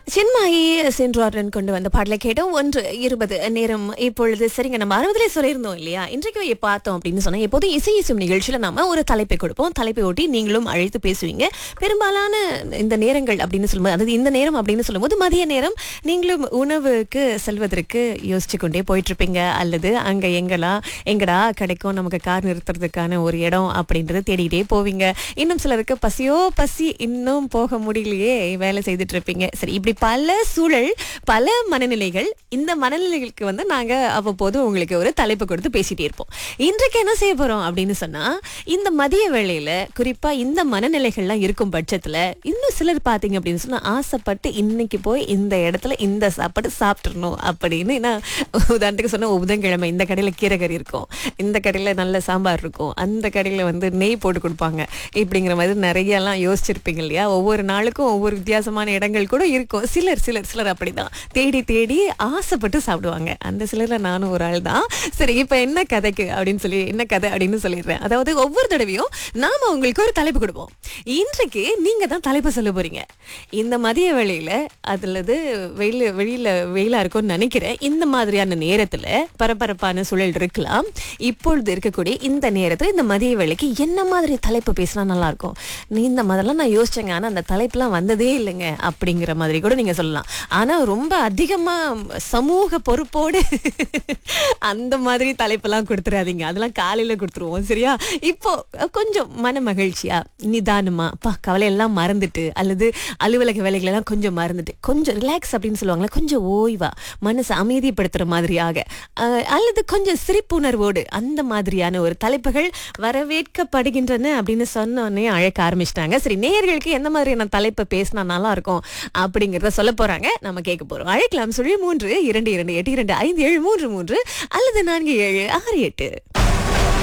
சின்மாயி சென்றாரன் கொண்டு வந்த பாடலை கேட்டோம் ஒன்று இருபது நேரம் இப்பொழுது சரிங்க நம்ம அறுபதுல சொல்லியிருந்தோம் இல்லையா இன்றைக்கு பார்த்தோம் அப்படின்னு சொன்னா எப்போதும் இசை இசும் நிகழ்ச்சியில நாம ஒரு தலைப்பை கொடுப்போம் தலைப்பை ஒட்டி நீங்களும் அழைத்து பேசுவீங்க பெரும்பாலான இந்த நேரங்கள் அப்படின்னு சொல்லும்போது அதாவது இந்த நேரம் அப்படின்னு சொல்லும்போது மதிய நேரம் நீங்களும் உணவுக்கு செல்வதற்கு யோசிச்சு கொண்டே போயிட்டு இருப்பீங்க அல்லது அங்க எங்கெல்லாம் எங்கடா கிடைக்கும் நமக்கு கார் நிறுத்துறதுக்கான ஒரு இடம் அப்படின்றது தேடிக்கிட்டே போவீங்க இன்னும் சிலருக்கு பசியோ பசி இன்னும் போக முடியலையே வேலை செய்துட்டு இருப்பீங்க சரி இப்படி பல சூழல் பல மனநிலைகள் இந்த மனநிலைகளுக்கு வந்து நாங்க அவ்வப்போது உங்களுக்கு ஒரு தலைப்பு கொடுத்து பேசிட்டே இருப்போம் இன்றைக்கு என்ன செய்ய போறோம் அப்படின்னு சொன்னா இந்த மதிய வேளையில குறிப்பா இந்த மனநிலைகள்லாம் இருக்கும் பட்சத்துல இன்னும் சிலர் பாத்தீங்க அப்படின்னு சொன்னா ஆசைப்பட்டு இன்னைக்கு போய் இந்த இடத்துல இந்த சாப்பாடு சாப்பிட்டுறணும் அப்படின்னு நான் உதாரணத்துக்கு சொன்ன புதன்கிழமை இந்த கடையில கீரைகறி இருக்கும் இந்த கடையில நல்ல சாம்பார் இருக்கும் அந்த கடையில வந்து நெய் போட்டு கொடுப்பாங்க இப்படிங்கிற மாதிரி நிறைய எல்லாம் யோசிச்சிருப்பீங்க இல்லையா ஒவ்வொரு நாளுக்கும் ஒவ்வொரு வித்தியாசமான இடங்கள் கூட இருக்கும் சிலர் சிலர் சிலர் அப்படிதான் தேடி தேடி ஆசைப்பட்டு சாப்பிடுவாங்க அந்த சிலர்ல நானும் ஒரு ஆள் தான் சரி இப்ப என்ன கதைக்கு அப்படின்னு சொல்லி என்ன கதை அப்படின்னு சொல்லிடுறேன் அதாவது ஒவ்வொரு தடவையும் நாம உங்களுக்கு ஒரு தலைப்பு கொடுப்போம் இன்றைக்கு நீங்க தான் தலைப்பு சொல்ல போறீங்க இந்த மதிய வேளையில அதுலது வெயில் வெளியில வெயிலா இருக்கும்னு நினைக்கிறேன் இந்த மாதிரியான நேரத்துல பரபரப்பான சூழல் இருக்கலாம் இப்பொழுது இருக்கக்கூடிய இந்த நேரத்துல இந்த மதிய வேளைக்கு என்ன மாதிரி தலைப்பு பேசினா நல்லா இருக்கும் நீ இந்த மாதிரிலாம் நான் யோசிச்சேங்க ஆனா அந்த தலைப்புலாம் வந்ததே இல்லைங்க அப்படிங்கிற மாதிரி கூட நீங்க சொல்லலாம் ஆனா ரொம்ப அதிகமா சமூக பொறுப்போடு அந்த மாதிரி தலைப்பெல்லாம் கொடுத்துறாதீங்க அதெல்லாம் காலையில கொடுத்துருவோம் சரியா இப்போ கொஞ்சம் மன மகிழ்ச்சியா நிதானமா பா கவலை எல்லாம் மறந்துட்டு அல்லது அலுவலக வேலைகள் எல்லாம் கொஞ்சம் மறந்துட்டு கொஞ்சம் ரிலாக்ஸ் அப்படின்னு சொல்லுவாங்களே கொஞ்சம் ஓய்வா மனசை அமைதிப்படுத்துற மாதிரியாக அஹ், அல்லது கொஞ்சம் சிரிப்புணர்வோடு அந்த மாதிரியான ஒரு தலைப்புகள் வரவேற்கப்படுகின்றன அப்படின்னு சொன்ன உடனே அழைக்க ஆரம்பிச்சிட்டாங்க சரி நேயர்களுக்கு எந்த மாதிரியான தலைப்பை பேசினா நல்லா இருக்கும் அப்படிங்கறத சொல்ல போறாங்க நம்ம கேட்க போறோம் அழைக்கலாம் சொல்லி மூன்று இரண்டு இரண்டு எட்டு இரண்டு ஐந்து ஏழு மூன்று மூன்று அல்லது நான்கு ஏழு ஆறு எட்டு